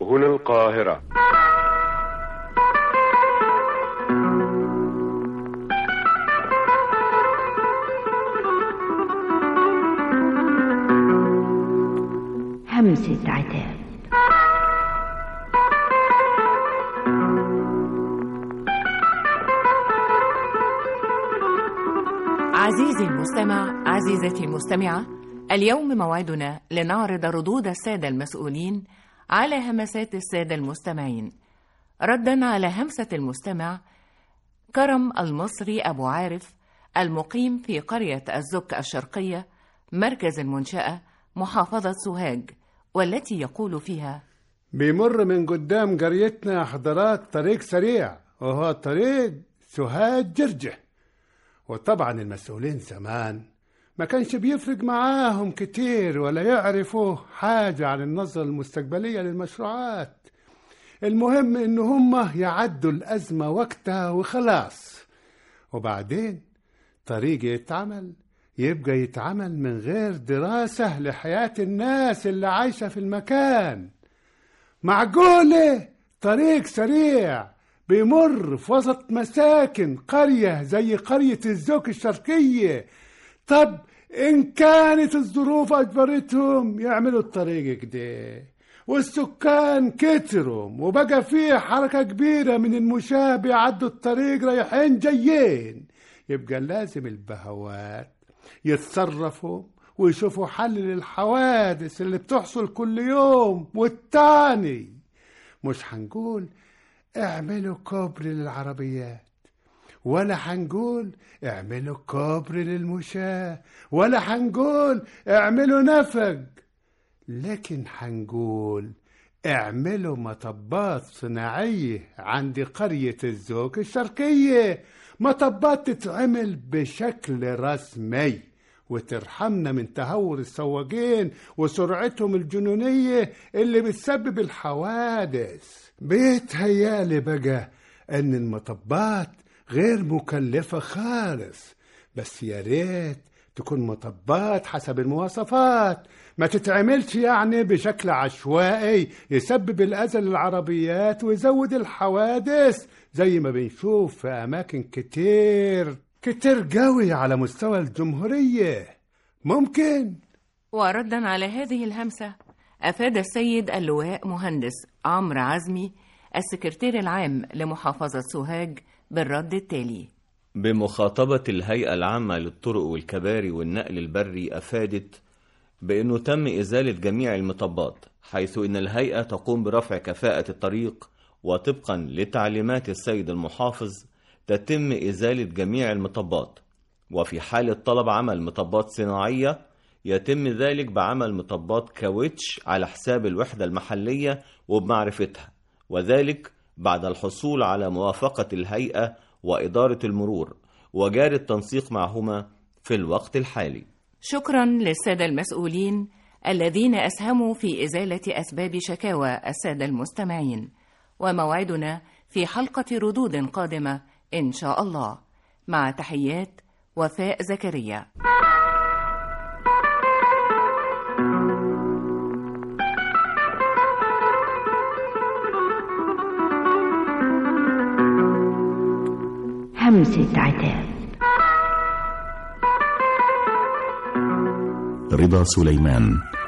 هنا القاهرة همسة عتاب عزيزي المستمع عزيزتي المستمعة اليوم موعدنا لنعرض ردود السادة المسؤولين على همسات السادة المستمعين ردا على همسة المستمع كرم المصري أبو عارف المقيم في قرية الزك الشرقية مركز المنشأة محافظة سوهاج والتي يقول فيها بيمر من قدام قريتنا حضرات طريق سريع وهو طريق سوهاج جرجة وطبعا المسؤولين زمان ما كانش بيفرق معاهم كتير ولا يعرفوا حاجة عن النظرة المستقبلية للمشروعات المهم ان هم يعدوا الأزمة وقتها وخلاص وبعدين طريق يتعمل يبقى يتعمل من غير دراسة لحياة الناس اللي عايشة في المكان معقولة طريق سريع بيمر في وسط مساكن قرية زي قرية الزوك الشرقية طب إن كانت الظروف أجبرتهم يعملوا الطريق كده والسكان كتروا وبقى فيه حركة كبيرة من المشاة بيعدوا الطريق رايحين جايين يبقى لازم البهوات يتصرفوا ويشوفوا حل للحوادث اللي بتحصل كل يوم والتاني مش هنقول اعملوا كوبري للعربيات ولا هنقول اعملوا كوبري للمشاة ولا هنقول اعملوا نفق لكن هنقول اعملوا مطبات صناعية عند قرية الزوك الشرقية مطبات تتعمل بشكل رسمي وترحمنا من تهور السواقين وسرعتهم الجنونية اللي بتسبب الحوادث بيتهيالي بقى ان المطبات غير مكلفة خالص بس يا ريت تكون مطبات حسب المواصفات ما تتعملش يعني بشكل عشوائي يسبب الأذى للعربيات ويزود الحوادث زي ما بنشوف في أماكن كتير كتير قوي على مستوى الجمهورية ممكن وردا على هذه الهمسة أفاد السيد اللواء مهندس عمرو عزمي السكرتير العام لمحافظة سوهاج بالرد التالي بمخاطبة الهيئة العامة للطرق والكباري والنقل البري أفادت بأنه تم إزالة جميع المطبات حيث أن الهيئة تقوم برفع كفاءة الطريق وطبقا لتعليمات السيد المحافظ تتم إزالة جميع المطبات وفي حالة طلب عمل مطبات صناعية يتم ذلك بعمل مطبات كاوتش على حساب الوحدة المحلية وبمعرفتها وذلك بعد الحصول على موافقة الهيئة وإدارة المرور وجاري التنسيق معهما في الوقت الحالي شكرا للسادة المسؤولين الذين أسهموا في إزالة أسباب شكاوى السادة المستمعين وموعدنا في حلقة ردود قادمة إن شاء الله مع تحيات وفاء زكريا همسة عتاب رضا سليمان